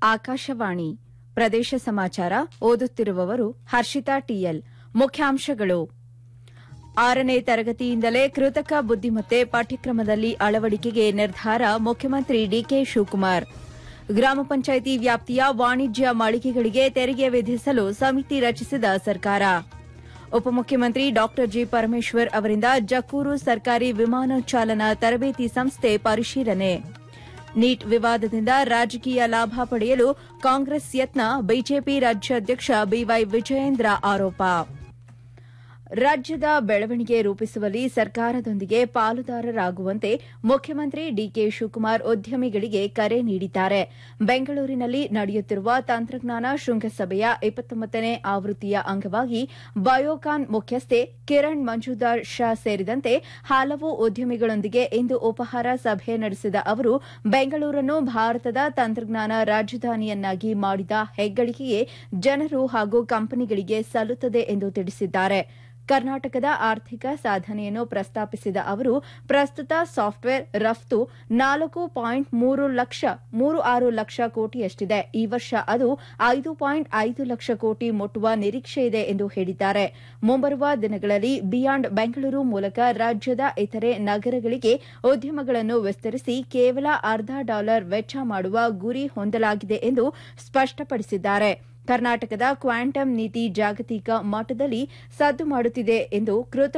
ಆಕಾಶವಾಣಿ ಪ್ರದೇಶ ಸಮಾಚಾರ ಓದುತ್ತಿರುವವರು ಹರ್ಷಿತಾ ಟಿಎಲ್ ಮುಖ್ಯಾಂಶಗಳು ಆರನೇ ತರಗತಿಯಿಂದಲೇ ಕೃತಕ ಬುದ್ದಿಮತ್ತೆ ಪಾಠ್ಯಕ್ರಮದಲ್ಲಿ ಅಳವಡಿಕೆಗೆ ನಿರ್ಧಾರ ಮುಖ್ಯಮಂತ್ರಿ ಡಿಕೆ ಶಿವಕುಮಾರ್ ಗ್ರಾಮ ಪಂಚಾಯಿತಿ ವ್ಯಾಪ್ತಿಯ ವಾಣಿಜ್ಯ ಮಳಿಗೆಗಳಿಗೆ ತೆರಿಗೆ ವಿಧಿಸಲು ಸಮಿತಿ ರಚಿಸಿದ ಸರ್ಕಾರ ಉಪಮುಖ್ಯಮಂತ್ರಿ ಡಾ ಜಿ ಪರಮೇಶ್ವರ್ ಅವರಿಂದ ಜಕ್ಕೂರು ಸರ್ಕಾರಿ ವಿಮಾನ ಚಾಲನಾ ತರಬೇತಿ ಸಂಸ್ಥೆ ಪರಿಶೀಲನೆ ನೀಟ್ ವಿವಾದದಿಂದ ರಾಜಕೀಯ ಲಾಭ ಪಡೆಯಲು ಕಾಂಗ್ರೆಸ್ ಯತ್ನ ಬಿಜೆಪಿ ರಾಜ್ಯಾಧ್ಯಕ್ಷ ಬಿವೈ ವಿಜಯೇಂದ್ರ ಆರೋಪ ರಾಜ್ಯದ ಬೆಳವಣಿಗೆ ರೂಪಿಸುವಲ್ಲಿ ಸರ್ಕಾರದೊಂದಿಗೆ ಪಾಲುದಾರರಾಗುವಂತೆ ಮುಖ್ಯಮಂತ್ರಿ ಡಿಕೆ ಶಿವಕುಮಾರ್ ಉದ್ಯಮಿಗಳಿಗೆ ಕರೆ ನೀಡಿದ್ದಾರೆ ಬೆಂಗಳೂರಿನಲ್ಲಿ ನಡೆಯುತ್ತಿರುವ ತಂತ್ರಜ್ಞಾನ ಶೃಂಗಸಭೆಯ ಇಪ್ಪತ್ತೊಂಬತ್ತನೇ ಆವೃತ್ತಿಯ ಅಂಗವಾಗಿ ಬಯೋಕಾನ್ ಮುಖ್ಯಸ್ಥೆ ಕಿರಣ್ ಮಂಜುದಾರ್ ಶಾ ಸೇರಿದಂತೆ ಹಲವು ಉದ್ಯಮಿಗಳೊಂದಿಗೆ ಇಂದು ಉಪಹಾರ ಸಭೆ ನಡೆಸಿದ ಅವರು ಬೆಂಗಳೂರನ್ನು ಭಾರತದ ತಂತ್ರಜ್ಞಾನ ರಾಜಧಾನಿಯನ್ನಾಗಿ ಮಾಡಿದ ಹೆಗ್ಗಳಿಕೆಯೇ ಜನರು ಹಾಗೂ ಕಂಪನಿಗಳಿಗೆ ಸಲ್ಲುತ್ತದೆ ಎಂದು ತಿಳಿಸಿದ್ದಾರೆ ಕರ್ನಾಟಕದ ಆರ್ಥಿಕ ಸಾಧನೆಯನ್ನು ಪ್ರಸ್ತಾಪಿಸಿದ ಅವರು ಪ್ರಸ್ತುತ ಸಾಫ್ಟ್ವೇರ್ ರಫ್ತು ನಾಲ್ಕು ಪಾಯಿಂಟ್ ಮೂರು ಲಕ್ಷ ಮೂರು ಆರು ಲಕ್ಷ ಕೋಟಿಯಷ್ಟಿದೆ ಈ ವರ್ಷ ಅದು ಐದು ಪಾಯಿಂಟ್ ಐದು ಲಕ್ಷ ಕೋಟಿ ಮುಟ್ಟುವ ನಿರೀಕ್ಷೆಯಿದೆ ಎಂದು ಹೇಳಿದ್ದಾರೆ ಮುಂಬರುವ ದಿನಗಳಲ್ಲಿ ಬಿಯಾಂಡ್ ಬೆಂಗಳೂರು ಮೂಲಕ ರಾಜ್ಯದ ಇತರೆ ನಗರಗಳಿಗೆ ಉದ್ಯಮಗಳನ್ನು ವಿಸ್ತರಿಸಿ ಕೇವಲ ಅರ್ಧ ಡಾಲರ್ ವೆಚ್ಚ ಮಾಡುವ ಗುರಿ ಹೊಂದಲಾಗಿದೆ ಎಂದು ಸ್ಪಷ್ಟಪಡಿಸಿದ್ದಾರೆ ಕರ್ನಾಟಕದ ಕ್ವಾಂಟಮ್ ನೀತಿ ಜಾಗತಿಕ ಮಟ್ಟದಲ್ಲಿ ಸದ್ದು ಮಾಡುತ್ತಿದೆ ಎಂದು ಕೃತಕ